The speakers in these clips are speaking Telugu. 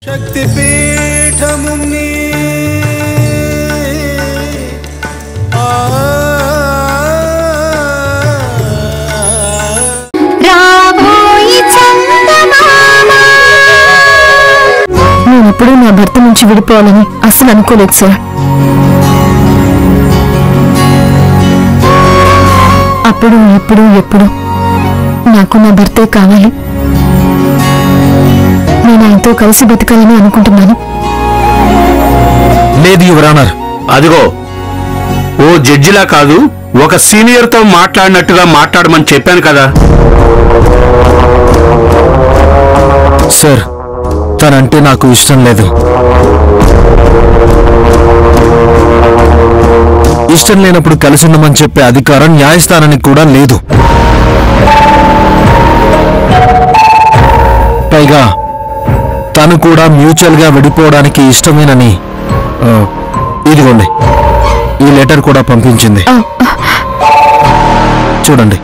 శక్తిపీఠముని రాబోయి చందమామా నేను ఎప్పుడూ నా భర్త నుంచి విడిపోవాలని అస్సలు అనుకోలేదు సార్ అప్పుడు ఇప్పుడు ఎప్పుడు నాకు నా భర్తే కావాలి నేను ఆయనతో కలిసి బతకాలని అనుకుంటున్నాను లేదు యువరానర్ అదిగో ఓ జడ్జిలా కాదు ఒక సీనియర్తో మాట్లాడినట్టుగా మాట్లాడమని చెప్పాను కదా సార్ తనంటే నాకు ఇష్టం లేదు ఇష్టం లేనప్పుడు కలిసి ఉండమని చెప్పే అధికారం న్యాయస్థానానికి కూడా లేదు పైగా తను కూడా మ్యూచువల్ గా విడిపోవడానికి ఇష్టమేనని ఆ, ఇదిగోండి ఈ లెటర్ కూడా పంపించింది చూడండి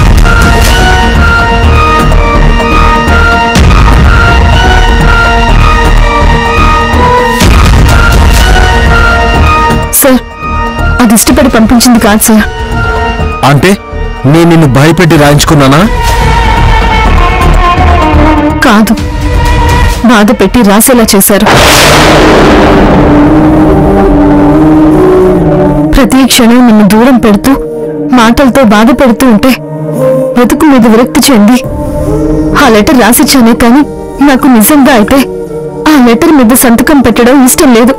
సార్ అది ఇష్టపడి పంపించింది కాదు సార్ అంటే నేను నిన్ను భయపెట్టి రాయించుకున్నానా కాదు బాధ పెట్టి రాసేలా చేశారు ప్రతి క్షణం నిన్ను దూరం పెడుతూ మాటలతో బాధ పెడుతూ ఉంటే బ్రతుకు మీద విరక్తి చెంది ఆ లెటర్ రాసిచ్చానే కానీ నాకు నిజంగా అయితే ఆ లెటర్ మీద సంతకం పెట్టడం ఇష్టం లేదు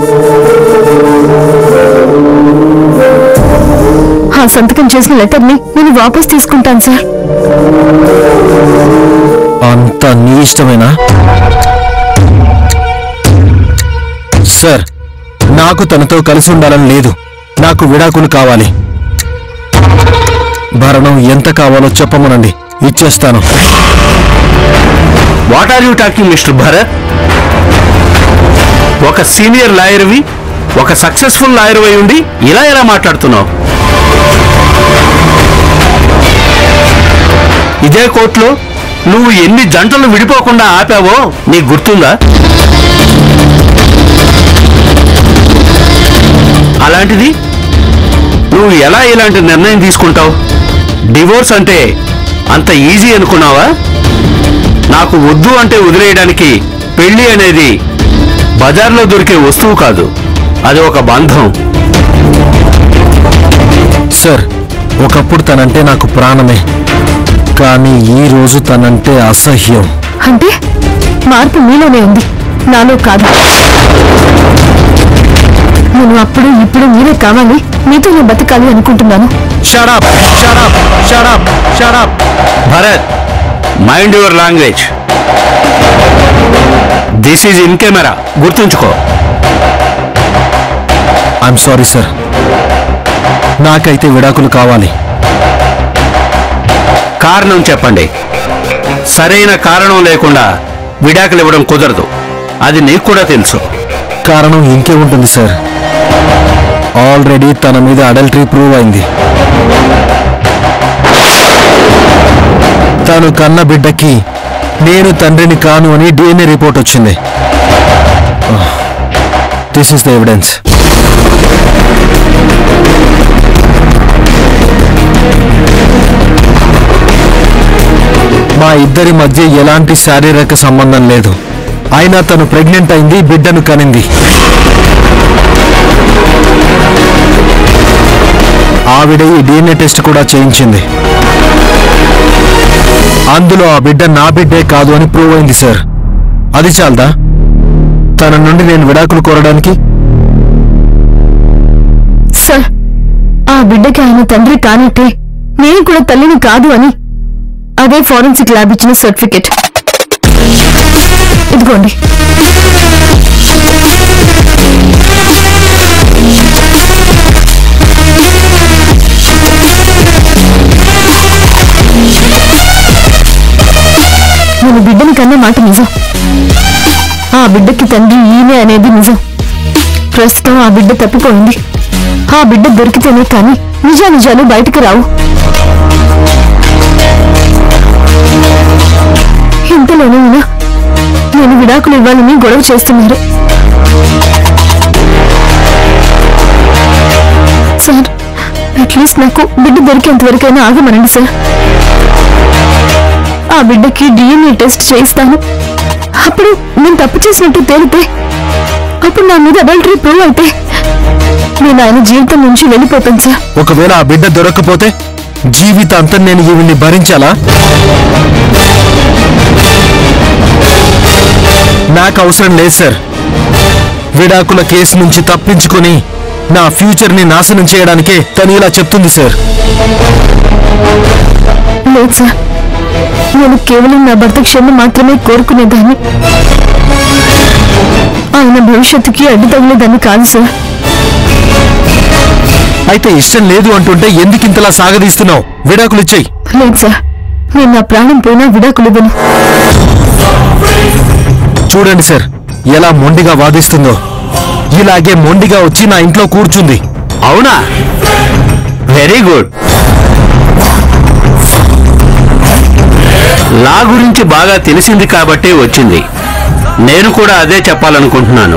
ఆ సంతకం చేసిన లెటర్ని నేను వాపస్ తీసుకుంటాను సార్ అంత నీ ఇష్టమేనా సార్ నాకు తనతో కలిసి ఉండాలని లేదు నాకు విడాకులు కావాలి భరణం ఎంత కావాలో చెప్పమనండి ఇచ్చేస్తాను what are you talking mister Bharat ఒక సీనియర్ లాయర్వి ఒక సక్సెస్ఫుల్ లాయర్ అయి ఉండి ఇలా ఎలా మాట్లాడుతున్నావు ఇదే కోర్టులో నువ్వు ఎన్ని జంటలు విడిపోకుండా ఆపావో నీకు గుర్తుందా అలాంటిది నువ్వు ఎలా ఇలాంటి నిర్ణయం తీసుకుంటావు డివోర్స్ అంటే అంత ఈజీ అనుకున్నావా నాకు వద్దు అంటే వదిలేయడానికి పెళ్లి అనేది బజార్లో దొరికే వస్తువు కాదు అది ఒక బంధం సార్ ఒకప్పుడు తనంటే నాకు ప్రాణమే కానీ ఈ రోజు తనంటే అసహ్యం అంటే మార్పు మీలోనే ఉంది నాలో కాదు నేను అప్పుడు ఇప్పుడు మీరే కావాలి మీతో నేను బతకాలి అనుకుంటున్నాను shut up shut up shut up shut up Bharat mind your language this is in camera గుర్తుంచుకో ఐఎమ్ సారీ సార్ నాకైతే విడాకులు కావాలి కారణం చెప్పండి సరైన కారణం లేకుండా విడాకులు ఇవ్వడం కుదరదు అది నీకు కూడా తెలుసు కారణం ఇంకే ఉంటుంది సార్ ఆల్రెడీ తన మీద అడల్టరీ ప్రూవ్ అయింది తను కన్న బిడ్డకి నేను తండ్రిని కాను అని డిఎన్ఏ రిపోర్ట్ వచ్చింది దిస్ ఇస్ ద ఎవిడెన్స్ మా ఇద్దరి మధ్య ఎలాంటి శారీరక సంబంధం లేదు అయినా తను ప్రెగ్నెంట్ అయింది బిడ్డను కనింది ఆవిడ ఈ డిఎన్ఏ టెస్ట్ కూడా చేయించింది అందులో ఆ బిడ్డ నా బిడ్డే కాదు అని ప్రూవ్ అయింది సార్ అది చాలదా తన నుండి నేను విడాకులు కోరడానికి సార్ ఆ బిడ్డకి ఆయన తండ్రి కానట్టే నేను కూడా తల్లిని కాదు అని అదే ఫారెన్సిక్ ల్యాబ్ ఇచ్చిన సర్టిఫికెట్ ఇదిగోండి నేను బిడ్డని కన్నా మాట నిజం ఆ బిడ్డకి తండ్రి ఈయనే అనేది నిజం ప్రస్తుతం ఆ బిడ్డ తప్పిపోయింది ఆ బిడ్డ దొరికితేనే కానీ నిజానిజాలు బయటకు రావు ఇంతలోనే ఈయన నేను విడాకులు ఇవ్వాలని గొడవ చేస్తున్నారు సార్ అట్లీస్ట్ నాకు బిడ్డ దొరికేంత వరకైనా ఆగమనండి సార్ ఆ బిడ్డకి డిఎన్ఏ టెస్ట్ చేయిస్తాను అప్పుడు నేను తప్పు చేసినట్టు తేలితే అప్పుడు నా మీద అడల్టరీ ప్రూవ్ అయితే నేను ఆయన జీవితం నుంచి వెళ్ళిపోతాను సార్ ఒకవేళ ఆ బిడ్డ దొరక్కపోతే జీవితాంతం నేను ఈవిడ్ని భరించాలా నాకు అవసరం లేదు సార్ విడాకుల కేసు నుంచి తప్పించుకొని నా ఫ్యూచర్ ని నాశనం చేయడానికే తను ఇలా చెప్తుంది సార్ లేదు సార్ నేను కేవలం నా భర్త క్షమ మాత్రమే కోరుకునేదాన్ని ఆయన భవిష్యత్తుకి అడ్డు తగిలేదాన్ని కాదు సార్ అయితే ఇష్టం లేదు అంటుంటే ఎందుకు ఇంతలా సాగదీస్తున్నావు విడాకులు ఇచ్చేయి లేదు సార్ నేను నా ప్రాణం పోయినా విడాకులు ఇవ్వను చూడండి సార్ ఎలా మొండిగా వాదిస్తుందో ఇలాగే మొండిగా వచ్చి నా ఇంట్లో కూర్చుంది అవునా వెరీ గుడ్ లా గురించి బాగా తెలిసింది కాబట్టే వచ్చింది నేను కూడా అదే చెప్పాలనుకుంటున్నాను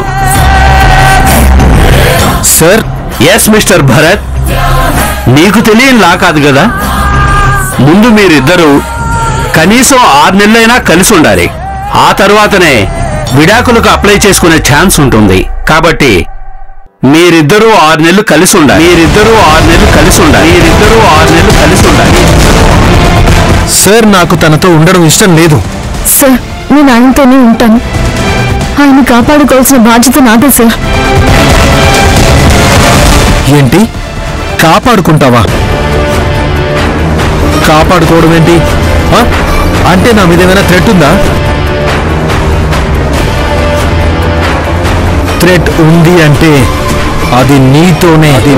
సార్ ఎస్ మిస్టర్ భరత్ నీకు తెలియని లా కాదు కదా ముందు మీరిద్దరూ కనీసం ఆరు నెలలైనా కలిసి ఉండాలి ఆ తర్వాతనే విడాకులకు అప్లై చేసుకునే ఛాన్స్ ఉంటుంది కాబట్టి మీరిద్దరూ ఆరు నెలలు కలిసి ఉండాలి మీరిద్దరూ ఆరు నెలలు కలిసి ఉండాలి మీరిద్దరూ ఆరు నెలలు కలిసి ఉండాలి సార్ నాకు తనతో ఉండడం ఇష్టం లేదు సార్ నేను ఆయనతోనే ఉంటాను ఆయన కాపాడుకోవాల్సిన బాధ్యత నాదే సార్ ఏంటి కాపాడుకుంటావా కాపాడుకోవడం ఏంటి ఆ? అంటే నా మీద ఏమైనా థ్రెట్ ఉందా థ్రెట్ ఉంది అంటే అది నీతోనే అది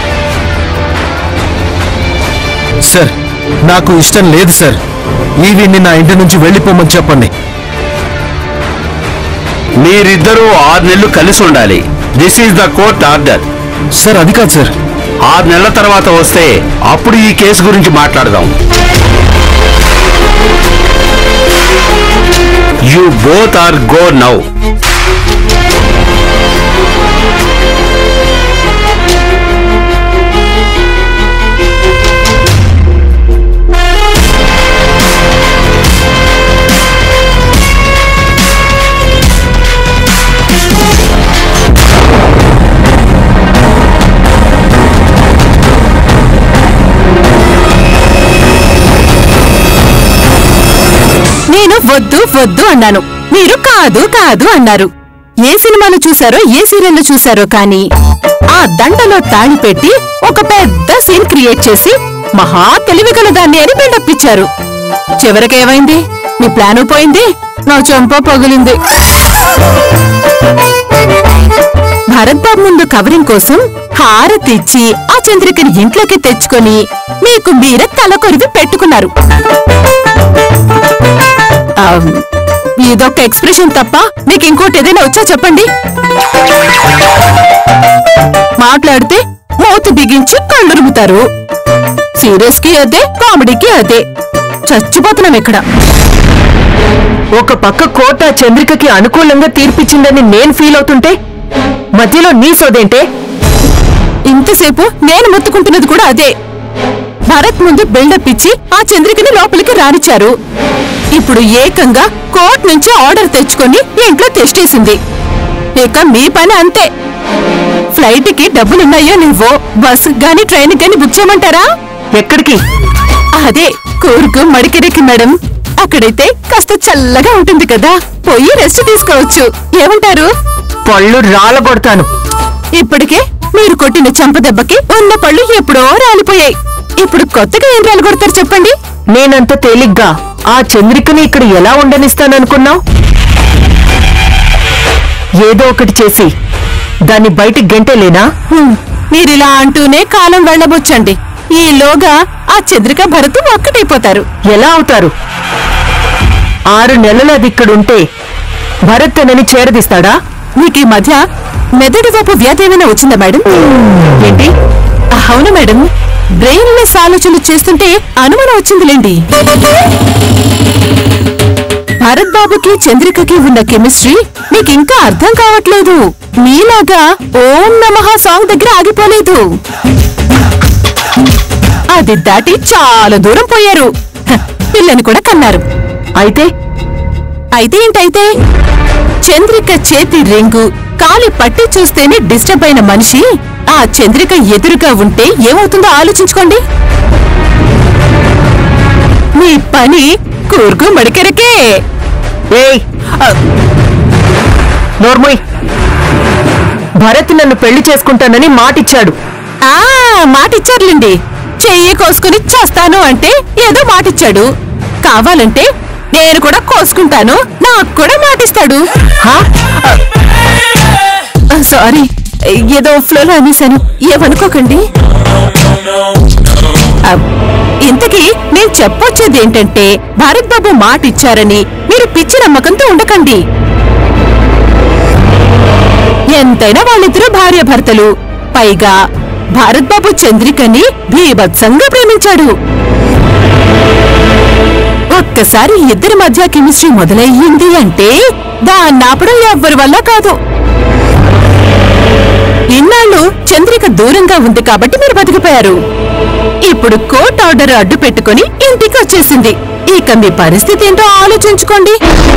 సార్ నాకు ఇష్టం లేదు సార్ ఈవిడ్ని నా ఇంటి నుంచి వెళ్ళిపోమని చెప్పండి మీరిద్దరూ ఆరు నెలలు కలిసి ఉండాలి this is the court order sir అది కాదు సార్ ఆరు నెలల తర్వాత వస్తే అప్పుడు ఈ కేసు గురించి మాట్లాడదాం you both are go now నేను వద్దు వద్దు అన్నాను మీరు కాదు కాదు అన్నారు ఏ సినిమాలో చూసారో ఏ సీరియల్లో చూసారో కానీ ఆ దండలో తాళి పెట్టి ఒక పెద్ద సీన్ క్రియేట్ చేసి మహా తెలివిగల దాన్ని అని బిల్డప్ ఇచ్చారు చివరికేమైంది మీ ప్లాను పోయింది నా చెంప పగిలింది భరత్ బాబు ముందు కవరింగ్ కోసం హారతి ఇచ్చి ఆ చంద్రికని ఇంట్లోకి తెచ్చుకొని మీకు మీరే తలకొరివి పెట్టుకున్నారు ఆమ్, ఇదొక్క ఎక్స్ప్రెషన్ తప్ప మీకు ఇంకోటి ఏదైనా వచ్చా చెప్పండి మాట్లాడితే మూతి బిగించి కళ్ళురుముతారు సీరియస్ కి అదే కామెడీకి అదే చచ్చిపోతున్నాం ఇక్కడ ఒక పక్క కోట చంద్రికకి అనుకూలంగా తీర్పిచ్చిందని నేను ఫీల్ అవుతుంటే మధ్యలో నీ సోదేంటే ఇంతసేపు నేను మొత్తుకుంటున్నది కూడా అదే భరత్ ముందు బిల్డప్ ఇచ్చి ఆ చంద్రికని లోపలికి రానిచ్చారు ఇప్పుడు ఏకంగా కోర్ట్ నుంచి ఆర్డర్ తెచ్చుకొని ఇంట్లో తెస్టేసింది ఇక మీ పని అంతే ఫ్లైట్ కి డబ్బులున్నాయో నువ్వో బస్ గాని ట్రైన్ గాని బుక్ చేయమంటారా ఎక్కడికి అదే కూరుకు మడికెరికి మేడం అక్కడైతే కాస్త చల్లగా ఉంటుంది కదా పోయి రెస్ట్ తీసుకోవచ్చు ఏమంటారు పళ్ళు రాలగొడతాను ఇప్పటికే మీరు కొట్టిన చెంప దెబ్బకి ఉన్న పళ్ళు ఎప్పుడో రాలిపోయాయి ఇప్పుడు కొత్తగా ఏం రాలగొడతారు చెప్పండి నేనంత తేలిగ్గా ఆ చంద్రికని ఇక్కడ ఎలా ఉండనిస్తాననుకున్నావు ఏదో ఒకటి చేసి దాన్ని బయటికి గంటేలేనా హ్మ్, మీరిలా అంటూనే కాలం వెళ్ళబొచ్చండి ఈలోగా ఆ చంద్రిక భరత్ ఒక్కటైపోతారు ఎలా అవుతారు ఆరు నెలలు అది ఇక్కడుంటే భరత్ తనని చేరదీస్తాడా మీకు ఈ మధ్య మెదడు వైపు వ్యాధి ఏమైనా వచ్చిందా మేడం ఏంటి అవును మేడం బ్రెయిన్ లెస్ ఆలోచనలు చేస్తుంటే అనుమానం వచ్చిందిలేండి భరత్ బాబుకి చంద్రికకి ఉన్న కెమిస్ట్రీ మీకు ఇంకా అర్థం కావట్లేదు మీలాగా ఓం నమః సాంగ్ దగ్గర ఆగిపోలేదు అది దాటి చాలా దూరం పోయారు హ, పిల్లని కూడా కన్నారు అయితే అయితే ఏంటైతే చంద్రిక చేతి రింగు కాలి పట్టి చూస్తేనే డిస్టర్బ్ అయిన మనిషి ఆ చంద్రిక ఎదురుగా ఉంటే ఏమవుతుందో ఆలోచించుకోండి మీ పని కూర్గు మడికెరకే ఏయ్ నోర్మోయ్ భరత్ నన్ను పెళ్లి చేసుకుంటానని మాటిచ్చాడు ఆ మాటిచ్చారులేండి చెయ్యి కోసుకుని చేస్తాను అంటే ఏదో మాటిచ్చాడు కావాలంటే నేను కూడా కోసుకుంటాను నాకు కూడా మాటిస్తాడు హా? సారీ ఏదో ఫ్లోలో అనేసాను ఏమనుకోకండి ఆ, ఇంతకీ నేను చెప్పొచ్చేది ఏంటంటే భారత్ బాబు మాట ఇచ్చారని మీరు పిచ్చి నమ్మకంతో ఉండకండి ఎంతైనా వాళ్ళిద్దరూ భార్యాభర్తలు పైగా భారత్ బాబు చంద్రికని భీభత్సంగా ప్రేమించాడు ఒక్కసారి ఇద్దరి మధ్య కెమిస్ట్రీ మొదలయ్యింది అంటే దాన్ని ఆపడం ఎవ్వరి వల్ల కాదు ఇన్నాళ్ళు చంద్రిక దూరంగా ఉంది కాబట్టి మీరు బతికిపోయారు ఇప్పుడు కోర్ట్ ఆర్డర్ అడ్డు పెట్టుకుని ఇంటికి వచ్చేసింది ఇక మీ పరిస్థితి ఏంటో ఆలోచించుకోండి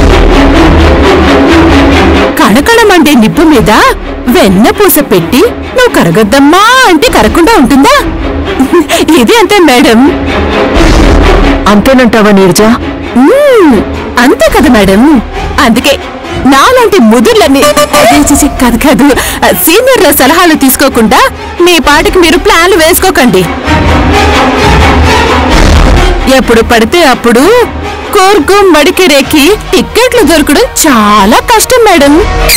కణకణమండే నిప్పు మీద వెన్న పూస పెట్టి నువ్వు కరగొద్దమ్మా అంటే కరగకుండా ఉంటుందా ఇది అంతే మేడం అంతేనంటావా నీరజ మ్మ్, అంతే కదా మేడం అందుకే నాలాంటి ముదుర్లన్నీ అదే చేసి కాదు కాదు సీనియర్ల సలహాలు తీసుకోకుండా మీ పాటికి మీరు ప్లాన్లు వేసుకోకండి ఎప్పుడు పడితే అప్పుడు కూర్గు మడికిరేకి టిక్కెట్లు దొరకడం చాలా కష్టం మేడం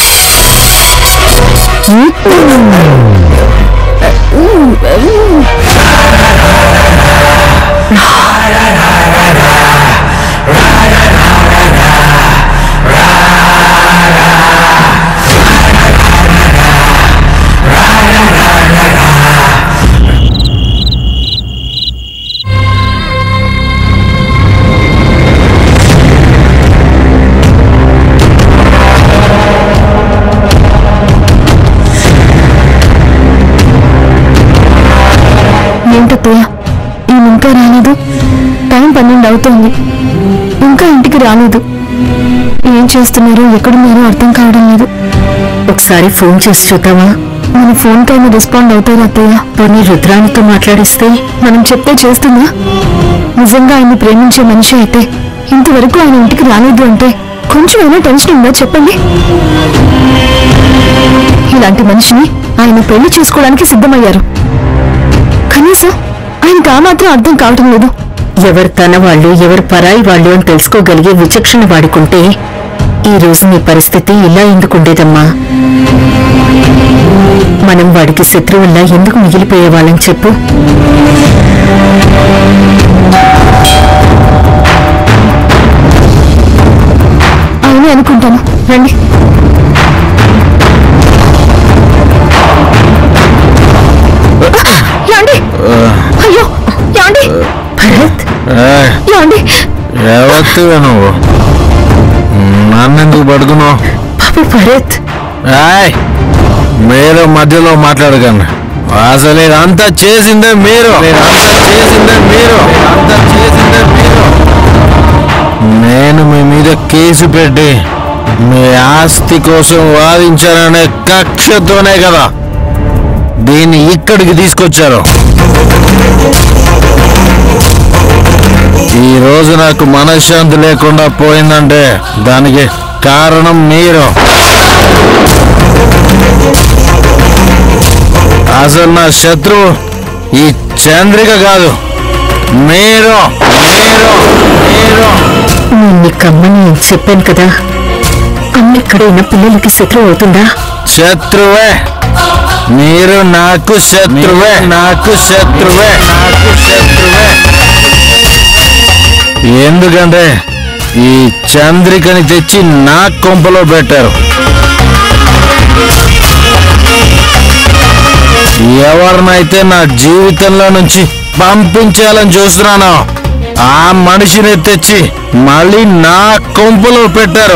ఏంటత్తయ్య ఈయన ఇంకా రాలేదు టైం పన్నెండు అవుతోంది ఇంకా ఇంటికి రాలేదు ఏం చేస్తున్నారో ఎక్కడున్నారో అర్థం కావడం లేదు ఒకసారి ఫోన్ చేసి చూద్దామా మన ఫోన్ కైనా రెస్పాండ్ అవుతారు అత్తయ్య పోనీ రుద్రానితో మాట్లాడిస్తే మనం చెప్తే చేస్తుందా నిజంగా ఆయన్ని ప్రేమించే మనిషి అయితే ఇంతవరకు ఆయన ఇంటికి రాలేదు అంటే కొంచెమైనా టెన్షన్ ఉందా చెప్పండి ఇలాంటి మనిషిని ఆయన పెళ్లి చేసుకోవడానికి సిద్ధమయ్యారు కనీసం ఆయనకు ఆ మాత్రం అర్థం కావటం లేదు ఎవరు తన వాళ్ళు ఎవరు పరాయి వాళ్ళు అని తెలుసుకోగలిగే విచక్షణ వాడుకుంటే ఈ రోజు నీ పరిస్థితి ఇలా ఎందుకు ఉండేదమ్మా మనం వాడికి శత్రువుల్లా ఎందుకు మిగిలిపోయేవాళ్ళని చెప్పు ఆయనే అనుకుంటాను రండి యాండి అయ్యో యాండి భరత్ ఏయ్, యాండి ఎవత్తువే నువ్వు నన్నెందుకు పడుకున్నావు బాబు భరత్ ఏయ్, మీరు మధ్యలో మాట్లాడకండి అసలు ఇదంతా చేసిందే మీరు ఇదంతా చేసిందే మీరు ఇదంతా చేసిందే మీరు నేను మీ మీద కేసు పెట్టి మీ ఆస్తి కోసం వాదించాననే కక్షతోనే కదా దీన్ని ఇక్కడికి తీసుకొచ్చారు ఈ రోజు నాకు మనశ్శాంతి లేకుండా పోయిందంటే దానికి కారణం మీరు అసలు నా శత్రువు ఈ చంద్రిక కాదు మీరు మీరు మీరు నేను నీకు అమ్మని నేను చెప్పాను కదా అమ్మ ఎక్కడైనా పిల్లలకి శత్రువు అవుతుందా శత్రువే మీరు నాకు శత్రువే నాకు శత్రువే నాకు శత్రువే ఎందుకంటే ఈ చంద్రికని తెచ్చి నా కొంపలో పెట్టారు ఎవరినైతే నా జీవితంలో నుంచి పంపించాలని చూస్తున్నానో ఆ మనిషిని తెచ్చి మళ్ళీ నా కొంపులో పెట్టారు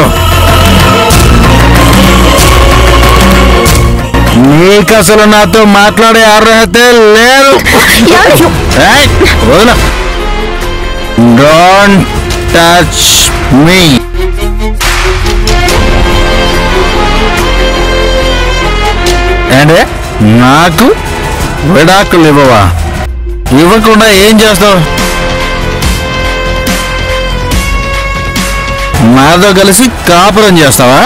నీకు అసలు నాతో మాట్లాడే అర్హత లేదు ఏయ్, వదిలు. డోంట్ టచ్ మీ ఏంటే నాకు విడాకులు ఇవ్వవా ఇవ్వకుండా ఏం చేస్తావు నాతో కలిసి కాపురం చేస్తావా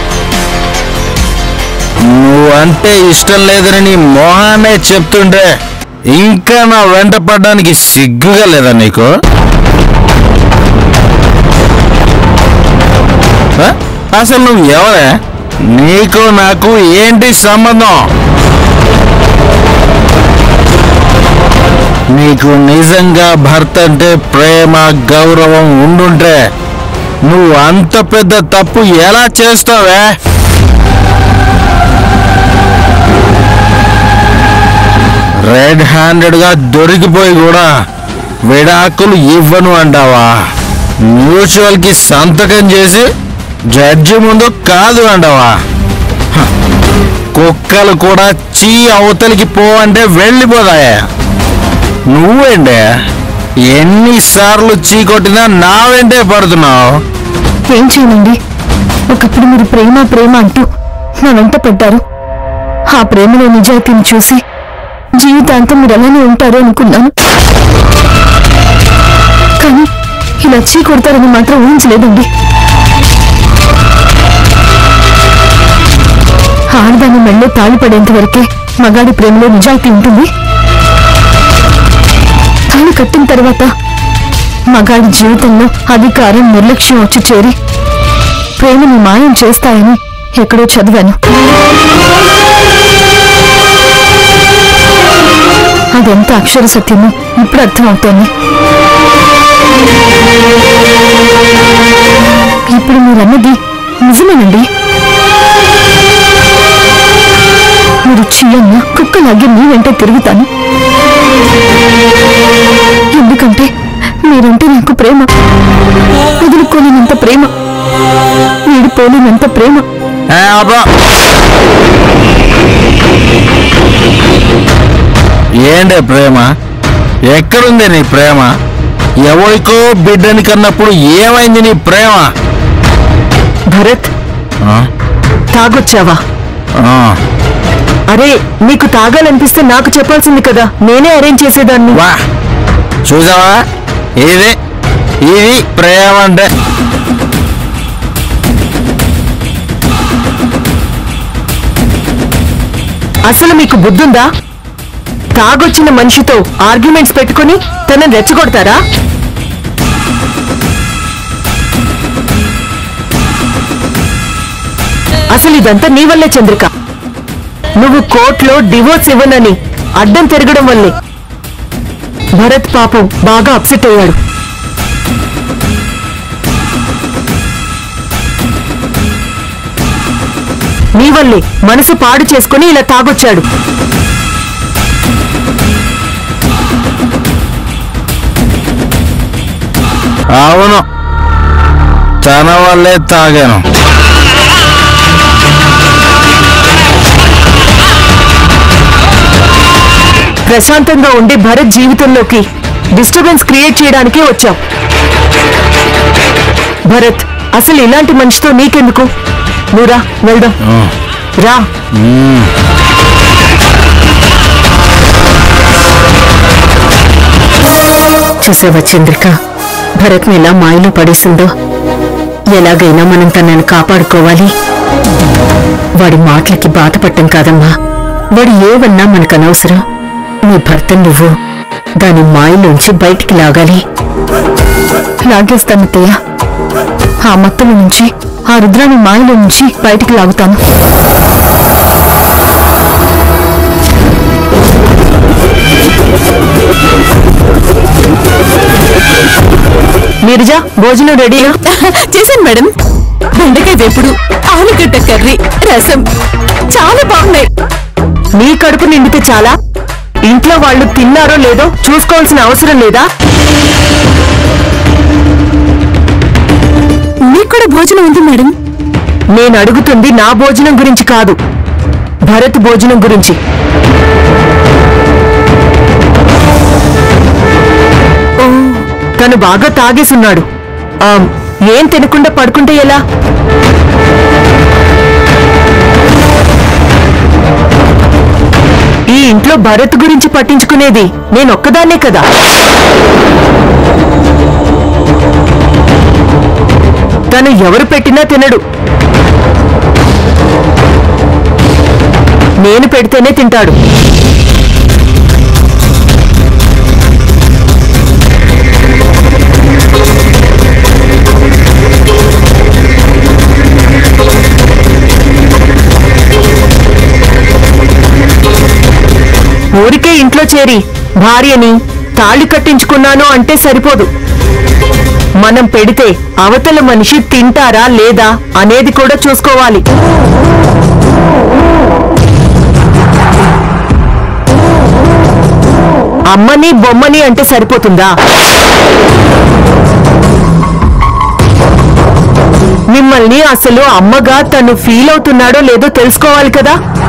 నువ్వంటే ఇష్టం లేదని నీ మొహానే చెప్తుంటే ఇంకా నా వెంట పడ్డానికి సిగ్గుగా లేదా నీకు ఆ? అసలు నువ్వు ఎవరే నీకు నాకు ఏంటి సంబంధం నీకు నిజంగా భర్త అంటే ప్రేమ గౌరవం ఉండుంటే నువ్వు అంత పెద్ద తప్పు ఎలా చేస్తావే రెడ్ హ్యాండెడ్ గా దొరికిపోయి కూడా విడాకులు ఇవ్వను అంటావా మ్యూచువల్ కి సంతకం చేసి జడ్జి ముందు కాదు అంటావా హ, కుక్కలు కూడా చీ అవతలికి పో అంటే వెళ్ళిపోతాయా నువ్వేంటే ఎన్నిసార్లు చీ కొట్టినా నా వెంటే పడుతున్నావు ఏం చేయనండి ఒకప్పుడు మీరు ప్రేమ ప్రేమ అంటూ నా వెంట పడ్డారు ఆ ప్రేమలో నిజాయితీని చూసి జీవితాంతం మీరు అలానే ఉంటారు అనుకున్నాను కానీ ఇలా చీ కొడతారని మాత్రం ఊహించలేదండి ఆడదాని మెళ్ళో తాళి పడేంత వరకే మగాడి ప్రేమలో నిజాయితీ ఉంటుంది తాళి కట్టిన తర్వాత మగాడి జీవితంలో అధికారం నిర్లక్ష్యం వచ్చి చేరి ప్రేమను మాయం చేస్తాయని ఎక్కడో చదివాను అదెంత అక్షర సత్యమో ఇప్పుడు అర్థమవుతోంది ఇప్పుడు మీరన్నది నిజమేనండి మీరు చీయన్న కుక్కలాగే మీ వెంట తిరుగుతాను ఎందుకంటే మీరంటే నాకు ప్రేమ వదులుకోలేనంత ప్రేమ వీడిపోలేనంత ప్రేమ ఏ అబ్బా ఏంటే ప్రేమ ఎక్కడుంది నీ ప్రేమ ఎవరికో బిడ్డని కన్నప్పుడు ఏమైంది నీ ప్రేమ భరత్ ఆ? తాగొచ్చావా ఆ. అరే నీకు తాగాలనిపిస్తే నాకు చెప్పాల్సింది కదా నేనే అరేంజ్ చేసేదాన్ని వా చూసావా ఇది ఇది ప్రేమ అంటే అసలు మీకు బుద్ధుందా తాగొచ్చిన మనిషితో ఆర్గ్యుమెంట్స్ పెట్టుకుని తనని రెచ్చగొడతారా అసలు ఇదంతా నీ వల్లే చంద్రిక నువ్వు కోర్టులో డివోర్స్ ఇవ్వనని అడ్డం తిరగడం వల్లే భరత్ పాపం బాగా అప్సెట్ అయ్యాడు నీ వల్లే మనసు పాడు చేసుకుని ఇలా తాగొచ్చాడు అవును తన వల్లే తాగాను ప్రశాంతంగా ఉండే భరత్ జీవితంలోకి డిస్టర్బెన్స్ క్రియేట్ చేయడానికే వచ్చావు భరత్ అసలు ఇలాంటి మనిషితో నీకెందుకు నువ్వు రా వెళ్దాం రా చూసావా చంద్రిక భరత్ని ఎలా మాయలో పడేసిందో ఎలాగైనా మనం తనని కాపాడుకోవాలి వాడి మాటలకి బాధపడటం కాదమ్మా వాడు ఏవన్నా మనకు అనవసరం నీ భర్త నువ్వు దాని మాయలోంచి బయటికి లాగాలి లాగేస్తాను అత్తయ్య ఆ మత్తుల నుంచి ఆ రుద్రాని మాయలో నుంచి బయటికి లాగుతాను నీరజా భోజనం రెడీనా చేశాను మేడం బెండకాయ వేపుడు ఆలుగడ్డ కర్రీ రసం చాలా బాగున్నాయి నీ కడుపు నిండితే చాలా ఇంట్లో వాళ్ళు తిన్నారో లేదో చూసుకోవాల్సిన అవసరం లేదా మీకు కూడా భోజనం ఉంది మేడం నేను అడుగుతుంది నా భోజనం గురించి కాదు భరత్ భోజనం గురించి ఓ, తను బాగా తాగేసున్నాడు ఆ, ఏం తినకుండా పడుకుంటే ఎలా ఈ ఇంట్లో భరత్ గురించి పట్టించుకునేది నేనొక్కదాన్నే కదా తను ఎవరు పెట్టినా తినడు నేను పెడితేనే తింటాడు ఊరికే ఇంట్లో చేరి భార్యని తాళి కట్టించుకున్నాను అంటే సరిపోదు మనం పెడితే అవతల మనిషి తింటారా లేదా అనేది కూడా చూసుకోవాలి అమ్మని బొమ్మని అంటే సరిపోతుందా మిమ్మల్ని అసలు అమ్మగా తను ఫీల్ అవుతున్నాడో లేదో తెలుసుకోవాలి కదా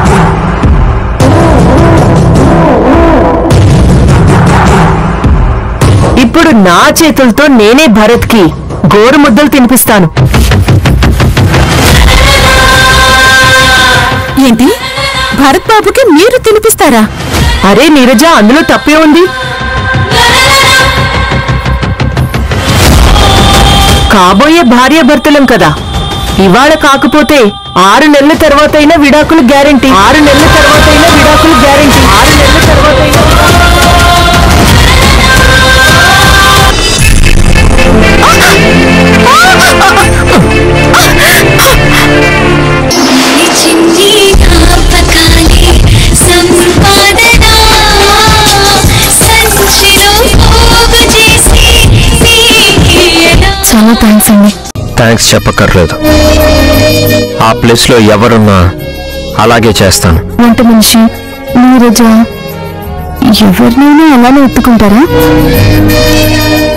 ఇప్పుడు నా చేతులతో నేనే భరత్కి గోరు ముద్దలు తినిపిస్తాను ఏంటి భరత్ బాబుకి మీరు తినిపిస్తారా అరే నీరజ అందులో తప్పే ఉంది కాబోయే భార్యాభర్తలం కదా ఇవాళ కాకపోతే ఆరు నెలల తర్వాతైనా విడాకులు గ్యారంటీ ఆరు నెలల తర్వాతైనా విడాకులు గ్యారంటీ ఆరు నెలల తర్వాతైనా చిన్ని జ్ఞాపకాలే సంపాదన సంచిలో పోగు చేసి నీకేనా చాలా థ్యాంక్స్ అండి థ్యాంక్స్ చెప్పక్కర్లేదు ఆ ప్లేస్లో ఎవరున్నా అలాగే చేస్తాను వంట మనిషి నీరజ ఎవరినైనా అలానే ఒప్పుకుంటారా